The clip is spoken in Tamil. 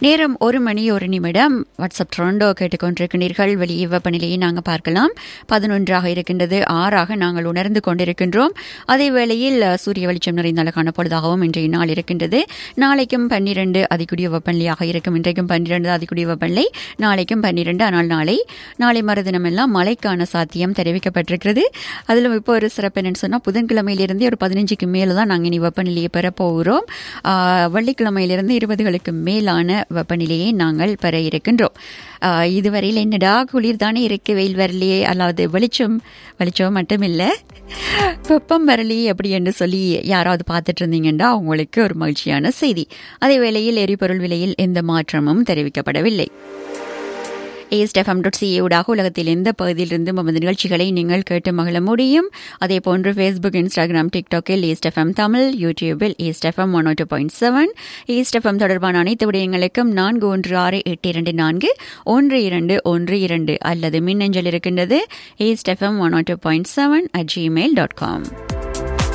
நேரம் ஒரு மணி ஒரு நிமிடம் வாட்ஸ்அப் ட்ரோண்டோ கேட்டுக்கொண்டிருக்கிறீர்கள் வெளியே வெப்பநிலையை நாங்கள் பார்க்கலாம் பதினொன்றாக இருக்கின்றது ஆறாக நாங்கள் உணர்ந்து கொண்டிருக்கின்றோம் அதே வேளையில் அஹ், சூரிய வெளிச்சம் நிறைந்த அழகான பொழுதாகவும் இன்றைய நாள் இருக்கின்றது நாளைக்கும் பன்னிரண்டு அதிகூடிய வெப்பநிலையாக இருக்கும் இன்றைக்கும் பன்னிரண்டு அதிகூடிய வெப்பநிலை நாளைக்கும் பன்னிரண்டு ஆனால் நாளை நாளை மறுதினம் எல்லாம் மழைக்கான சாத்தியம் தெரிவிக்கப்பட்டிருக்கிறது அதில் இப்போ ஒரு சிறப்பு என்னன்னு சொன்னால் புதன்கிழமையிலிருந்து ஒரு பதினஞ்சுக்கு மேலே தான் நாங்கள் இனி வெப்பநிலையை பெற போகிறோம் ஆஹ், வெள்ளிக்கிழமையிலிருந்து இருபதுகளுக்கு மேலான வெப்பநிலையை நாங்கள் பெற இருக்கின்றோம் ஆஹ், இதுவரையில் என்னடா குளிர் தானே இருக்கு வெயில் வரலையே அல்லாது வெளிச்சம் வெளிச்சம் மட்டும் இல்லை வெப்பம் வரலையே அப்படி என்று சொல்லி யாராவது பார்த்துட்டு இருந்தீங்கன்னா உங்களுக்கு ஒரு மகிழ்ச்சியான செய்தி அதே வேளையில் எரிபொருள் விலையில் எந்த மாற்றமும் தெரிவிக்கப்படவில்லை ஏஸ்டெஃப்எம் டாட் சிஏ ஊடாக உலகத்தில் எந்த பகுதியிலிருந்து நமது நிகழ்ச்சிகளை நீங்கள் கேட்டு மகிழ முடியும் அதே போன்று ஃபேஸ்புக் இன்ஸ்டாகிராம் டிக்டாக்கில் ஏஸ்டெஃப்எம் தமிழ் யூடியூபில் ஏஸ்டெஃப்எம் ஒன் டூ பாயிண்ட் செவன் ஏஸ்டெஃப்எம் தொடர்பான அனைத்து விடயங்களுக்கும் நான்கு ஒன்று ஆறு எட்டு இரண்டு நான்கு ஒன்று இரண்டு ஒன்று இரண்டு அல்லது மின்னஞ்சல் இருக்கின்றது ஏஸ்டெஃப்எம் one two point seven at Gmail dot com